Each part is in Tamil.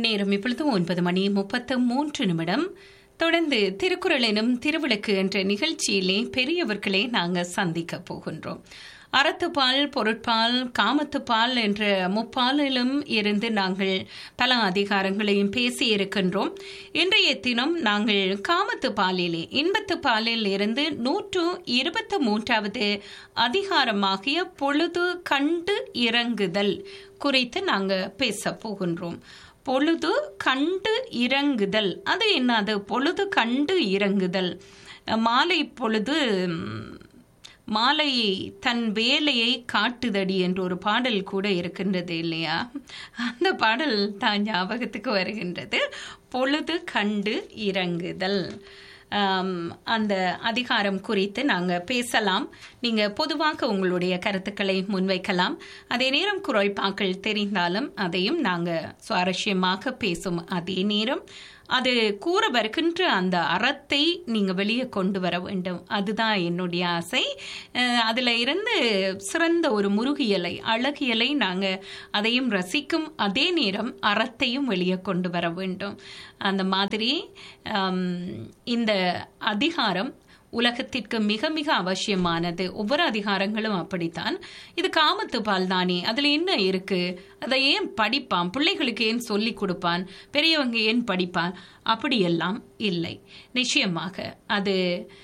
நேரம் இப்பொழுது ஒன்பது மணி முப்பத்து மூன்று நிமிடம் தொடர்ந்து திருக்குறள் எனும் திருவிளக்கு என்ற நிகழ்ச்சியிலே பெரியவர்களே நாங்கள் சந்திக்க போகின்றோம் அறத்துப்பால் பொருட்பால் காமத்துப்பால் என்ற முப்பாலிலும் இருந்து நாங்கள் பல அதிகாரங்களையும் பேசி இருக்கின்றோம் இன்றைய தினம் நாங்கள் காமத்து பாலிலே இன்பத்து பாலில் இருந்து நூற்று இருபத்து மூன்றாவது அதிகாரமாகிய பொழுது கண்டு இறங்குதல் குறித்து நாங்கள் பேச போகின்றோம் பொழுது கண்டு இறங்குதல் அது என்னது பொழுது கண்டு இறங்குதல் மாலை பொழுது மாலை தன் வேலையை காட்டுதடி என்ற ஒரு பாடல் கூட இருக்கின்றது இல்லையா அந்த பாடல் தான் ஞாபகத்துக்கு வருகின்றது பொழுது கண்டு இறங்குதல் அந்த அதிகாரம் குறித்து நாங்கள் பேசலாம் நீங்கள் பொதுவாக உங்களுடைய கருத்துக்களை முன்வைக்கலாம் அதே நேரம் குரல்பாக்கள் தெரிந்தாலும் அதையும் நாங்கள் சுவாரஸ்யமாக பேசும் அதே நேரம் அது கூற வருகின்ற அந்த அறத்தை நீங்கள் வெளியே கொண்டு வர வேண்டும் அதுதான் என்னுடைய ஆசை அதில் இருந்து சிறந்த ஒரு முருகியலை அழகியலை நாங்கள் அதையும் ரசிக்கும் அதே நேரம் அறத்தையும் வெளியே கொண்டு வர வேண்டும் அந்த மாதிரி இந்த அதிகாரம் உலகத்திற்கு மிக மிக அவசியமானது ஒவ்வொரு அதிகாரங்களும் அப்படித்தான் இது காமத்து பால் தானே அதில் என்ன இருக்கு அதை ஏன் படிப்பான் பிள்ளைகளுக்கு ஏன் சொல்லி கொடுப்பான் பெரியவங்க ஏன் படிப்பான் அப்படியெல்லாம் இல்லை நிச்சயமாக அது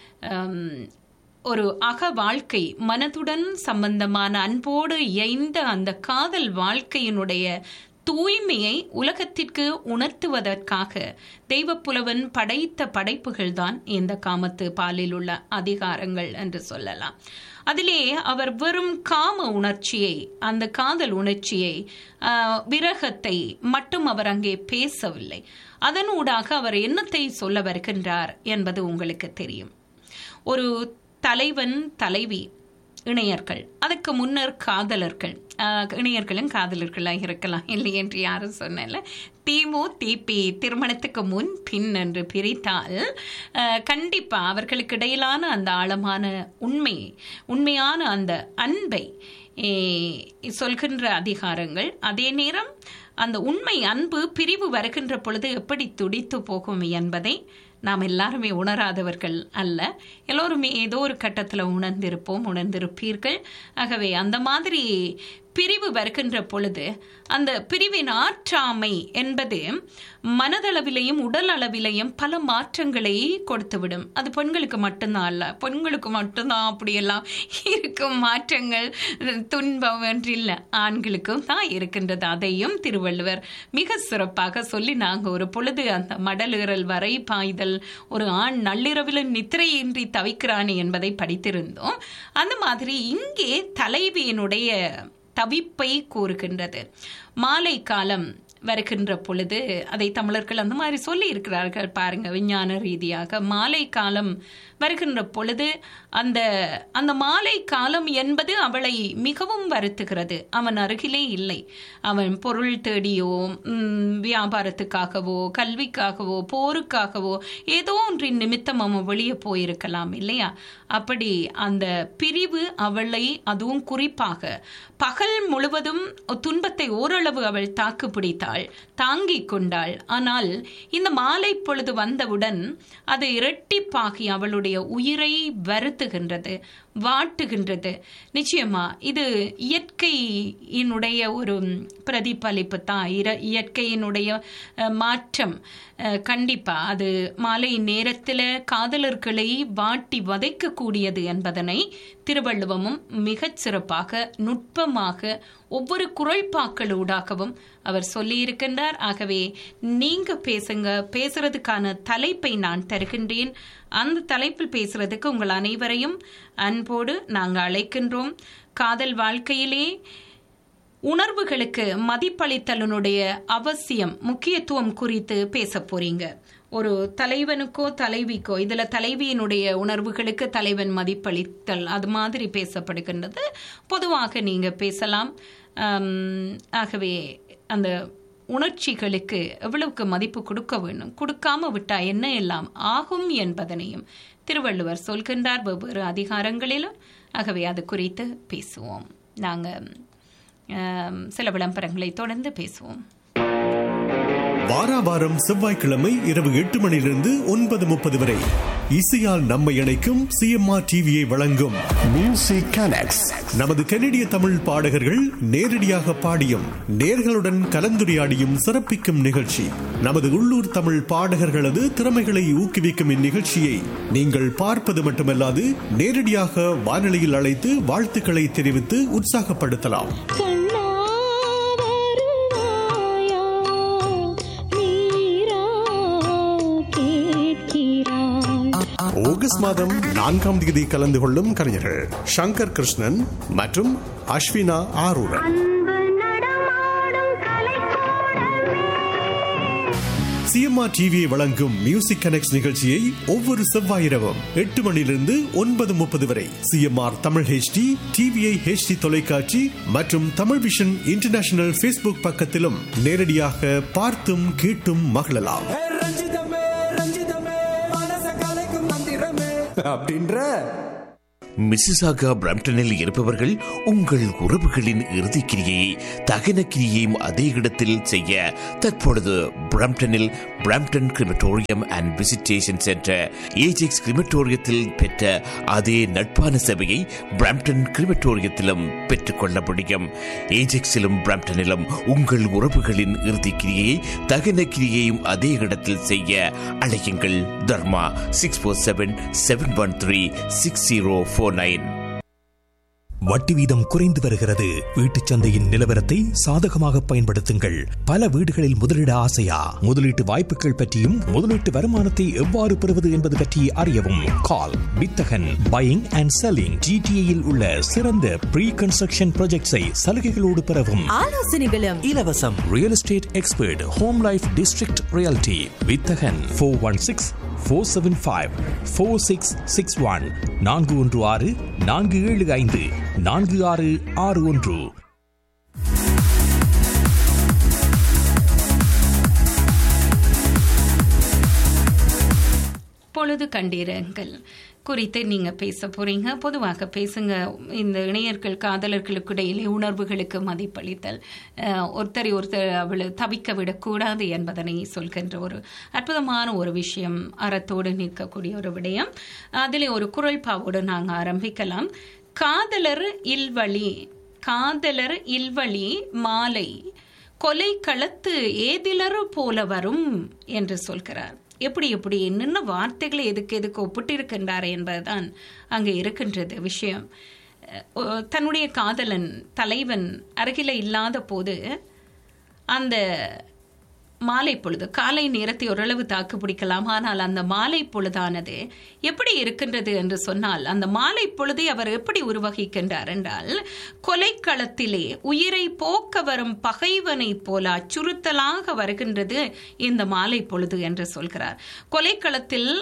ஒரு அக வாழ்க்கை மனதுடன் சம்பந்தமான அன்போடு இயைந்த அந்த காதல் வாழ்க்கையினுடைய தூய்மையை உலகத்திற்கு உணர்த்துவதற்காக தெய்வப்புலவன் படைத்த படைப்புகள் தான் இந்த காமத்து பாலில் உள்ள அதிகாரங்கள் என்று சொல்லலாம் அதிலே அவர் வெறும் காம உணர்ச்சியை அந்த காதல் உணர்ச்சியை விரகத்தை மட்டும் அவர் அங்கே பேசவில்லை அதனூடாக அவர் என்னத்தை சொல்ல வருகின்றார் என்பது உங்களுக்கு தெரியும் ஒரு தலைவன் தலைவி இணையர்கள் அதுக்கு முன்னர் காதலர்கள் இணையர்களும் காதலர்களாக இருக்கலாம் இல்லை என்று யாரும் சொன்னல தீமு தீபி திருமணத்துக்கு முன் பின் என்று பிரித்தால் கண்டிப்பாக அவர்களுக்கு இடையிலான அந்த ஆழமான உண்மை உண்மையான அந்த அன்பை சொல்கின்ற அதிகாரங்கள் அதே நேரம் அந்த உண்மை அன்பு பிரிவு வருகின்ற பொழுது எப்படி துடித்து போகும் என்பதை நாம் எல்லாருமே உணராதவர்கள் அல்ல எல்லோருமே ஏதோ ஒரு கட்டத்தில் உணர்ந்திருப்போம் உணர்ந்திருப்பீர்கள் ஆகவே அந்த மாதிரி பிரிவு வருகின்ற பொழுது அந்த பிரிவின் ஆற்றாமை என்பது மனதளவிலையும் உடல் அளவிலையும் பல மாற்றங்களை கொடுத்துவிடும் அது பெண்களுக்கு மட்டும்தான் அல்ல பெண்களுக்கு மட்டும்தான் அப்படியெல்லாம் இருக்கும் மாற்றங்கள் துன்பம் என்றில்லை ஆண்களுக்கும் தான் இருக்கின்றது அதையும் திருவள்ளுவர் மிக சிறப்பாக சொல்லி நாங்கள் ஒரு பொழுது அந்த மடலுறல் வரை பாய்தல் ஒரு ஆண் நள்ளிரவில் நித்திரையின்றி தவிக்கிறானே என்பதை படித்திருந்தோம் அந்த மாதிரி இங்கே தலைவியினுடைய தவிப்பை கூறுகின்றது மாலை காலம் வருகின்ற பொழுது அதை தமிழர்கள் அந்த மாதிரி சொல்லி இருக்கிறார்கள் பாருங்க விஞ்ஞான ரீதியாக மாலை காலம் வருகின்ற பொழுது அந்த அந்த மாலை காலம் என்பது அவளை மிகவும் வருத்துகிறது அவன் அருகிலே இல்லை அவன் பொருள் தேடியோ வியாபாரத்துக்காகவோ கல்விக்காகவோ போருக்காகவோ ஏதோ ஒன்றின் நிமித்தம் அவன் வெளியே போயிருக்கலாம் இல்லையா அப்படி அந்த பிரிவு அவளை அதுவும் குறிப்பாக பகல் முழுவதும் துன்பத்தை ஓரளவு அவள் தாக்கு பிடித்தாள் தாங்கிக் கொண்டாள் ஆனால் இந்த மாலை பொழுது வந்தவுடன் அது இரட்டிப்பாகி அவளுடைய உயிரை வருத்துகின்றது வாட்டுகின்றது நிச்சயமா இது இயற்கையினுடைய ஒரு பிரதிபலிப்பு தான் இயற்கையினுடைய மாற்றம் கண்டிப்பா அது மாலை நேரத்தில் காதலர்களை வாட்டி வதைக்கக்கூடியது என்பதனை திருவள்ளுவமும் மிகச் சிறப்பாக நுட்பமாக ஒவ்வொரு குரல்பாக்களூடாகவும் அவர் சொல்லியிருக்கின்றார் ஆகவே நீங்க பேசுங்க பேசுறதுக்கான தலைப்பை நான் தருகின்றேன் அந்த தலைப்பில் பேசுறதுக்கு உங்கள் அனைவரையும் அன்போடு நாங்கள் அழைக்கின்றோம் காதல் வாழ்க்கையிலே உணர்வுகளுக்கு மதிப்பளித்தலனுடைய அவசியம் முக்கியத்துவம் குறித்து பேச போறீங்க ஒரு தலைவனுக்கோ தலைவிக்கோ இதுல தலைவியினுடைய உணர்வுகளுக்கு தலைவன் மதிப்பளித்தல் அது மாதிரி பேசப்படுகின்றது பொதுவாக நீங்க பேசலாம் ஆகவே அந்த உணர்ச்சிகளுக்கு எவ்வளவுக்கு மதிப்பு கொடுக்க வேண்டும் கொடுக்காம விட்டா என்ன எல்லாம் ஆகும் என்பதனையும் திருவள்ளுவர் சொல்கின்றார் வெவ்வேறு அதிகாரங்களிலும் ஆகவே அது குறித்து பேசுவோம் நாங்கள் சில விளம்பரங்களை தொடர்ந்து பேசுவோம் வாரா வாரம் செவ்வாய்க்கிழமை இரவு எட்டு மணியிலிருந்து ஒன்பது முப்பது வரை இசையால் நம்மை இணைக்கும் சிஎம்ஆர் டிவியை வழங்கும் Music Connects. நமது கனடிய தமிழ் பாடகர்கள் நேரடியாக பாடியும் நேர்களுடன் கலந்துரையாடியும் சிறப்பிக்கும் நிகழ்ச்சி நமது உள்ளூர் தமிழ் பாடகர்களது திறமைகளை ஊக்குவிக்கும் இந்நிகழ்ச்சியை நீங்கள் பார்ப்பது மட்டுமல்லாது நேரடியாக வானொலியில் அழைத்து வாழ்த்துக்களை தெரிவித்து உற்சாகப்படுத்தலாம் கண்ணா வருவாயா நீரா கேட்கிறாய் ஆகஸ்ட் மாதம் நான்காம் தேதி கலந்து கொள்ளும் கலைஞர்கள் சங்கர் கிருஷ்ணன் மற்றும் அஸ்வினா ஆரூரன் அன்பு நடமாடும் கலைக்கூடமே சிஎம்ஆர் டிவியை வழங்கும் மியூசிக் கனெக்ட் நிகழ்ச்சியை ஒவ்வொரு செவ்வாயிரவும் எட்டு மணியிலிருந்து ஒன்பது முப்பது வரை CMR Tamil HD TVI HD தொலைக்காட்சி மற்றும் தமிழ் விஷன் இன்டர்நேஷனல் ஃபேஸ்புக் பக்கத்திலும் நேரடியாக பார்த்தும் கேட்டும் மகிழலாம் ஏ ரஞ்சிதமே ரஞ்சிதமே மனச கலைக்கும் மந்திரமே அப்படின்ற மிசிசாகா பிரம்டனில் இருப்பவர்கள் உங்கள் உறவுகளின் இறுதிக் கிரியை தகன கிரியையும் அதே இடத்தில் செய்ய தற்பொழுது பிரம்டனில் Brampton crematorium and visitation centre Ajax கிரிமட்டோரியத்தில் பெற்ற அதே நட்பான சேவையை பிரம்டன் கிரிமட்டோரியத்திலும் பெற்றுக்கொள்ள முடியும் ஏஜெக்ஸிலும் பிரம்டனிலும் உங்கள் உறவுகளின் இறுதிக் கிரியையை தகன கிரியையும் அதே இடத்தில் செய்ய அழையுங்கள் Dharma six four seven seven one three six zero four nine வட்டி வீதம் குறைந்து வருகிறது வீட்டுச் சந்தையின் நிலவரத்தை சாதகமாக பயன்படுத்துங்கள் பல வீடுகளில் முதலீட ஆசையா முதலீட்டு வாய்ப்புகள் பற்றியும் முதலீட்டு வருமானத்தை எவ்வாறு பெறுவது என்பது பற்றி அறியவும் கால் வித்தகன் பையிங் அண்ட் செல்லிங் ஜிடிஏயில் உள்ள சிறந்த ப்ரீ கன்ஸ்ட்ரக்ஷன் ப்ராஜெக்ட்ஸை சலுகைகளோடு பெறவும் ஆலோசனைகளும் இலவசம் real estate expert home life district reality வித்தகன் four one six four seven five four six six one நான்கு ஒன்று ஆறு நான்கு ஏழு ஐந்து நான்கு ஆறு ஆறு ஒன்று பொழுது கண்டீரங்கள் குறித்து நீங்க பேச போறீங்க பொதுவாக பேசுங்க இந்த இணையர்கள் காதலர்களுக்கு இடையிலே உணர்வுகளுக்கு மதிப்பளித்தல் அஹ், ஒருத்தரை ஒருத்தர் அவளை தவிக்க விடக்கூடாது என்பதனை சொல்கின்ற ஒரு அற்புதமான ஒரு விஷயம் அறத்தோடு நிற்கக்கூடிய ஒரு விடயம் அதிலே ஒரு குரல் பாவோடு நாங்கள் ஆரம்பிக்கலாம் காதலர் இல்வழி காதலர் இல்வழி மாலை கொலை களத்து ஏதிலர் போல வரும் என்று சொல்கிறார் எப்படி எப்படி என்னென்ன வார்த்தைகளை எதுக்கு எதுக்கு ஒப்பிட்டிருக்கின்றார் என்பதுதான் அங்கே இருக்கின்றது விஷயம் அஹ் தன்னுடைய காதலன் தலைவன் அருகில இல்லாத போது அந்த மாலை பொழுது காலை நேரத்தை ஓரளவு தாக்கு பிடிக்கலாம் ஆனால் அந்த மாலை பொழுதானது எப்படி இருக்கின்றது என்று சொன்னால் அந்த மாலை பொழுதை அவர் எப்படி உருவகிக்கின்றார் என்றால் கொலைக்களத்திலே உயிரை போக்க வரும் பகைவனைப் போல அச்சுறுத்தலாக வருகின்றது இந்த மாலை பொழுது என்று சொல்கிறார் கொலைக்களத்தில்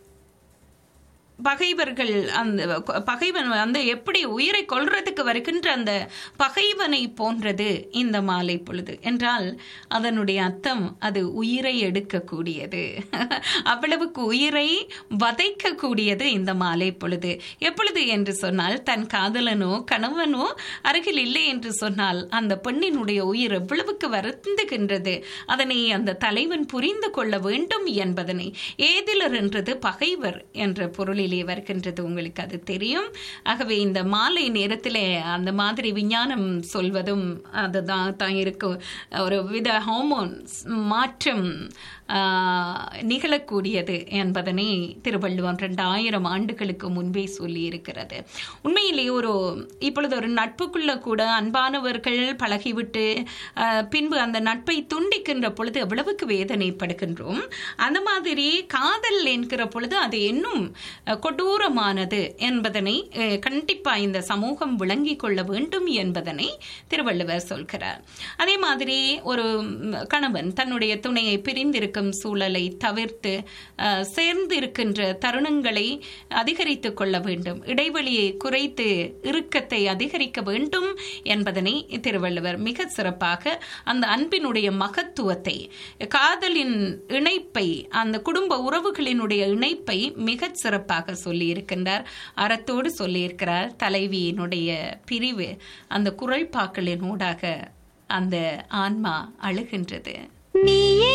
பகைவர்கள் அந்த பகைவன் வந்து எப்படி உயிரை கொல்றதுக்கு வருகின்ற அந்த பகைவனை போன்றது இந்த மாலை பொழுது என்றால் அதனுடைய அர்த்தம் அது உயிரை எடுக்கக்கூடியது அவ்வளவுக்கு உயிரை வதைக்கக்கூடியது இந்த மாலை பொழுது எப்பொழுது என்று சொன்னால் தன் காதலனோ கணவனோ அருகில் இல்லை என்று சொன்னால் அந்த பெண்ணினுடைய உயிர் எவ்வளவுக்கு வருந்துகின்றது அதனை அந்த தலைவன் புரிந்து கொள்ள வேண்டும் என்பதனை ஏதிலர் என்றது பகைவர் என்ற பொருளிலே வருகின்றது உங்களுக்கு அது தெரியும் ஆகவே இந்த மாலை நேரத்திலே அந்த மாதிரி விஞ்ஞானம் சொல்வதும் அதுதான் தான் இருக்கும் ஒரு வித ஹார்மோன்ஸ் மாற்றம் ஆஹ், நிகழக்கூடியது என்பதனை திருவள்ளுவன் ரெண்டாயிரம் ஆண்டுகளுக்கு முன்பே சொல்லி இருக்கிறது உண்மையிலேயே ஒரு இப்பொழுது ஒரு நட்புக்குள்ள கூட அன்பானவர்கள் பழகிவிட்டு ஆஹ், பின்பு அந்த நட்பை துண்டிக்கின்ற பொழுது எவ்வளவுக்கு வேதனைப்படுகின்றோம் அந்த மாதிரி காதல் என்கிற பொழுது அது இன்னும் அஹ், கொடூரமானது என்பதனை அஹ், கண்டிப்பா இந்த சமூகம் விளங்கிக் கொள்ள வேண்டும் என்பதனை திருவள்ளுவர் சொல்கிறார் அதே மாதிரி ஒரு ம், கணவன் தன்னுடைய துணையை பிரிந்திருக்கும் சூழலை தவிர்த்து அஹ், சேர்ந்து இருக்கின்ற தருணங்களை அதிகரித்துக் கொள்ள வேண்டும் இடைவெளியை குறைத்து இறுக்கத்தை அதிகரிக்க வேண்டும் என்பதனை திருவள்ளுவர் மிக சிறப்பாக அந்த அன்பினுடைய மகத்துவத்தை காதலின் இணைப்பை அந்த குடும்ப உறவுகளினுடைய இணைப்பை மிகச் சிறப்பாக சொல்லி இருக்கின்றார் அறத்தோடு சொல்லியிருக்கிறார் தலைவியினுடைய பிரிவு அந்த குரல் பாக்களினூடாக அந்த ஆன்மா அழுகின்றது நீயே